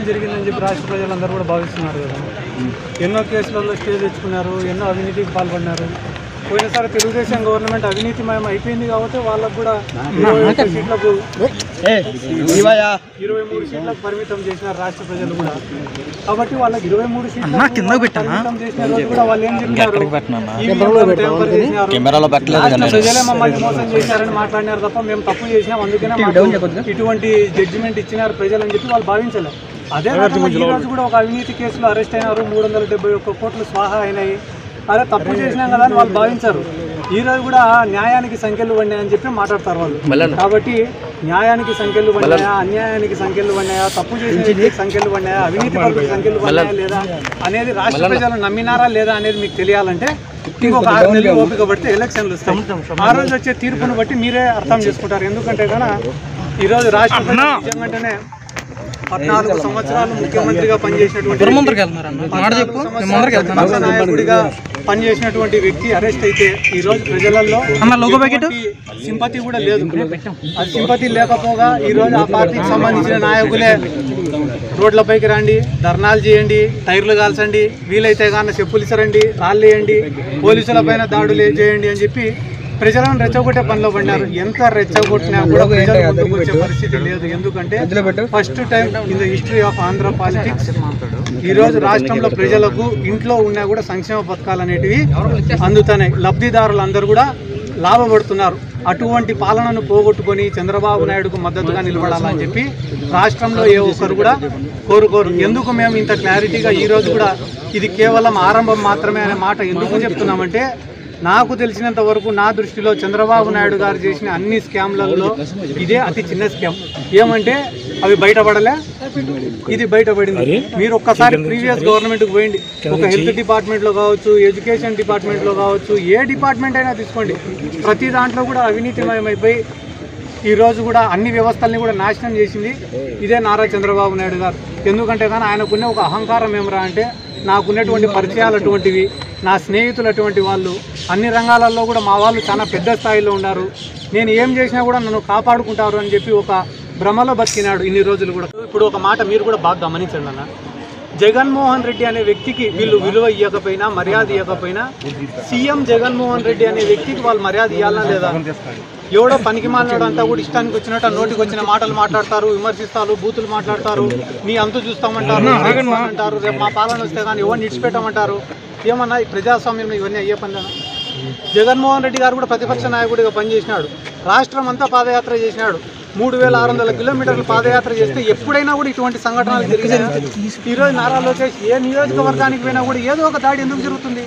జరిగిందని చెప్పి రాష్ట్ర ప్రజలందరూ కూడా భావిస్తున్నారు కదా ఎన్నో కేసులలో స్టే తెచ్చుకున్నారు ఎన్నో అవినీతికి పాల్పడినారు పోయినసారి తెలుగుదేశం గవర్నమెంట్ అవినీతిమయం అయిపోయింది కాబట్టి వాళ్ళకు కూడా ఇరవై ఒక్క సీట్లకు ఇరవై మూడు సీట్లకు పరిమితం చేసినారు రాష్ట్ర ప్రజలు కూడా కాబట్టి వాళ్ళకి ఇరవై మూడు సీట్లకు పరిమితం చేసిన రోజు కూడా వాళ్ళు ఏం చెప్తారు ఈవీఎంలను ట్యాంపర్ చేసినారు కెమెరాలో పెట్టలేదు రాష్ట్ర ప్రజలే మమ్మల్ని మోసం చేశారని మాట్లాడినారు తప్ప మేము తప్పు చేసినాం అందుకనే మాకు ఇటువంటి జడ్జిమెంట్ ఇచ్చినారు ప్రజలు అని చెప్పి వాళ్ళు భావించలేదు అదే రకంగా ఈ రోజు కూడా ఒక అవినీతి కేసులో అరెస్ట్ అయినారు మూడు వందల డెబ్బై ఒక్క కోట్లు స్వాహా అయినాయి అదే తప్పు చేసినాం కదా అని వాళ్ళు భావించారు ఈ రోజు కూడా న్యాయానికి సంఖ్యలు పడినాయని చెప్పి మాట్లాడతారు వాళ్ళు కాబట్టి న్యాయానికి సంఖ్యలు పడినాయా అన్యాయానికి సంఖ్యలు పడినాయా తప్పు చేసిన వ్యక్తికి సంఖ్యలు పడినాయా అవినీతి పరులకు సంఖ్యలు పడినాయా లేదా అనేది రాష్ట్ర ప్రజలు నమ్మినారా లేదా అనేది మీకు తెలియాలంటే ఇంకొక ఆరు నెలలు ఓపిక పడితే ఎలక్షన్లు వస్తాయి ఆ రోజు వచ్చే తీర్పును బట్టి మీరే అర్థం చేసుకుంటారు ఎందుకంటే కనుక ఈ రోజు రాష్ట్ర ప్రజలు నిజంగానే పద్నాలుగు సంవత్సరాలు ముఖ్యమంత్రిగా పనిచేసినటువంటి పద్నాలుగు సంవత్సరాలు నాయకుడిగా పనిచేసినటువంటి వ్యక్తి అరెస్ట్ అయితే ఈ రోజు ప్రజలలో ఎటువంటి సింపతి కూడా లేదు ఆ సింపతి లేకపోగా ఈ రోజు ఆ పార్టీకి సంబంధించిన నాయకులే రోడ్లపైకి రండి ధర్నాలు చేయండి టైర్లు కాల్చండి వీలైతే కానీ చెప్పులు ఇసరండి రాళ్ళు వేయండి పోలీసుల పైన దాడులు చేయండి అని చెప్పి ప్రజలను రెచ్చగొట్టే పనిలో పడినారు ఎంత రెచ్చగొట్టినా కూడా ప్రజలు ముందుకు వచ్చే పరిస్థితి లేదు ఎందుకంటే first time in the history of Andhra politics ఈ రోజు రాష్ట్రంలో ప్రజలకు ఇంట్లో ఉన్నా కూడా సంక్షేమ పథకాలు అనేటివి అందుతున్నాయి లబ్ధిదారులందరూ కూడా లాభపడుతున్నారు అటువంటి పాలనను పోగొట్టుకొని చంద్రబాబు నాయుడుకు మద్దతుగా నిలబడాలని చెప్పి రాష్ట్రంలో ఏ ఒక్కరు కూడా కోరుకోరు ఎందుకు మేము ఇంత క్లారిటీగా ఈ రోజు కూడా ఇది కేవలం ఆరంభం మాత్రమే అనే మాట ఎందుకు చెప్తున్నామంటే నాకు తెలిసినంత వరకు నా దృష్టిలో చంద్రబాబు నాయుడు గారు చేసిన అన్ని స్కామ్లలో ఇదే అతి చిన్న స్కామ్ ఏమంటే అవి బయటపడలే ఇది బయటపడింది మీరు ఒక్కసారి ప్రీవియస్ గవర్నమెంట్కి పోయింది ఒక హెల్త్ డిపార్ట్మెంట్లో కావచ్చు ఎడ్యుకేషన్ డిపార్ట్మెంట్లో కావచ్చు ఏ డిపార్ట్మెంట్ అయినా తీసుకోండి ప్రతి దాంట్లో కూడా అవినీతిమయమైపోయి ఈ రోజు కూడా అన్ని వ్యవస్థల్ని కూడా నాశనం చేసింది ఇదే నారా చంద్రబాబు నాయుడు గారు ఎందుకంటే కానీ ఆయనకున్న ఒక అహంకారం ఏమరా అంటే నాకున్నటువంటి పరిచయాలు అటువంటివి నా స్నేహితులు అటువంటి వాళ్ళు అన్ని రంగాలలో కూడా మా వాళ్ళు చాలా పెద్ద స్థాయిలో ఉన్నారు నేను ఏం చేసినా కూడా నన్ను కాపాడుకుంటారు అని చెప్పి ఒక భ్రమలో బతికినాడు ఇన్ని రోజులు కూడా ఇప్పుడు ఒక మాట మీరు కూడా బాగా గమనించండి అన్న జగన్మోహన్ రెడ్డి అనే వ్యక్తికి వీళ్ళు విలువ ఇవ్వకపోయినా మర్యాద ఇవ్వకపోయినా సీఎం జగన్మోహన్ రెడ్డి అనే వ్యక్తికి వాళ్ళు మర్యాద ఇవ్వాలనా లేదా ఎవడో పనికి మాలినాడు అంతా కూడా ఇష్టానికి వచ్చినట్టు ఆ నోటికి వచ్చిన మాటలు మాట్లాడతారు విమర్శిస్తారు బూతులు మాట్లాడతారు నీ అంతు చూస్తామంటారు అంటారు రేపు మా పాలన వస్తే కానీ ఎవరిని ఇడిచిపెట్టమంటారు ఏమన్నా ఈ ప్రజాస్వామ్యంలో ఇవన్నీ అయ్యే పనులేనా జగన్మోహన్ రెడ్డి గారు కూడా ప్రతిపక్ష నాయకుడిగా పనిచేసినాడు రాష్ట్రం అంతా పాదయాత్ర చేసినాడు మూడు వేల ఆరు వందల కిలోమీటర్లు పాదయాత్ర చేస్తే ఎప్పుడైనా కూడా ఇటువంటి సంఘటనలు జరిగినాయి ఈరోజు నారా లోకేష్ ఏ నియోజకవర్గానికి పోయినా కూడా ఏదో ఒక దాడి ఎందుకు జరుగుతుంది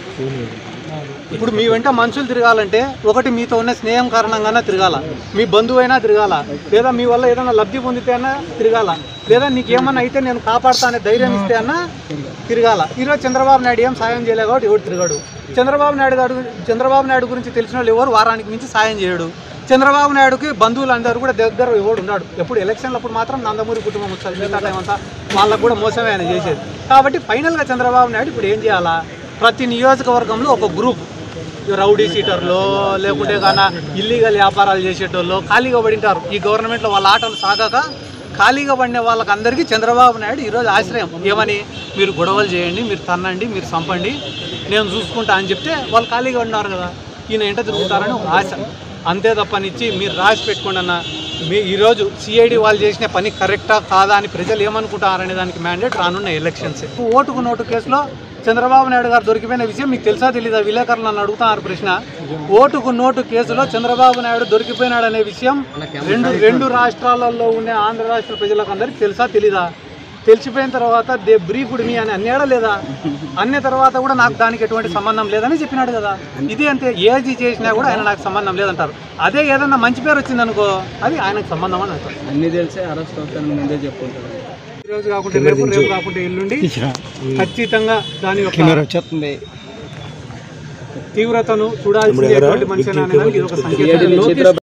ఇప్పుడు మీ వెంట మనుషులు తిరగాలంటే ఒకటి మీతో ఉన్న స్నేహం కారణంగానే తిరగాల మీ బంధువు అయినా తిరగాల లేదా మీ వల్ల ఏదైనా లబ్ధి పొందితే అన్నా తిరగాల లేదా నీకు ఏమన్నా అయితే నేను కాపాడుతా అనే ధైర్యం ఇస్తే అన్నా తిరగాల ఈరోజు చంద్రబాబు నాయుడు ఏం సాయం చేయలే కాబట్టి ఎవడు తిరగాడు చంద్రబాబు నాయుడు గారు చంద్రబాబు నాయుడు గురించి తెలిసిన వాళ్ళు ఎవరు వారానికి మించి సాయం చేయడు చంద్రబాబు నాయుడుకి బంధువులు అందరూ కూడా దగ్గర ఎవడు ఉన్నాడు ఎప్పుడు ఎలక్షన్లప్పుడు మాత్రం నందమూరి కుటుంబం వస్తుంది మిగతా టైం అంతా వాళ్ళకు కూడా మోసమే ఆయన చేసేది కాబట్టి ఫైనల్గా చంద్రబాబు నాయుడు ఇప్పుడు ఏం చేయాలా ప్రతి నియోజకవర్గంలో ఒక గ్రూప్ ఈ రౌడీ సీటర్లో లేకుంటే కానీ ఇల్లీగల్ వ్యాపారాలు చేసేటోళ్ళు ఖాళీగా పడింటారు ఈ గవర్నమెంట్లో వాళ్ళ ఆటలు సాగాక ఖాళీగా పడిన వాళ్ళకి అందరికీ చంద్రబాబు నాయుడు ఈరోజు ఆశ్రయం ఏమని మీరు గొడవలు చేయండి మీరు తన్నండి మీరు చంపండి నేను చూసుకుంటా అని చెప్తే వాళ్ళు ఖాళీగా ఉన్నారు కదా ఈయన ఎంట తిరుగుతారని ఒక ఆశ అంతే తప్పనిచ్చి మీరు రాసి పెట్టుకోండి అన్న మీ ఈరోజు సిఐడి వాళ్ళు చేసిన పని కరెక్టా కాదా అని ప్రజలు ఏమనుకుంటారనే దానికి మ్యాండేట్ రానున్న ఎలక్షన్స్ ఓటుకు నోటు కేసులో చంద్రబాబు నాయుడు గారు దొరికిపోయిన విషయం మీకు తెలుసా తెలీదా విలేకరులు నన్ను అడుగుతున్నారు ప్రశ్న ఓటుకు నోటు కేసులో చంద్రబాబు నాయుడు దొరికిపోయినాడనే విషయం రెండు రెండు రాష్ట్రాలలో ఉండే ఆంధ్ర రాష్ట్ర ప్రజలకు అందరికీ తెలుసా తెలీదా తెలిసిపోయిన తర్వాత దే బ్రీఫ్డ్ మీ అని అన్నాడా లేదా అన్న తర్వాత కూడా నాకు దానికి ఎటువంటి సంబంధం లేదని చెప్పినాడు కదా ఇది అంతే ఏది చేసినా కూడా ఆయన నాకు సంబంధం లేదంటారు అదే ఏదన్నా మంచి పేరు వచ్చింది అనుకో అది ఆయనకు సంబంధం అని అంటారు అన్ని తెలిసే అరెస్ట్ అవుతాను ముందే చెప్పుకుంటారు ఈ రోజు కాకుండా రేపు రేపు కాకుండా ఎల్లుండి ఖచ్చితంగా దాని యొక్క తీవ్రతను చూడాల్సిన మనిషి అనడానికి ఇది ఒక సంకేతం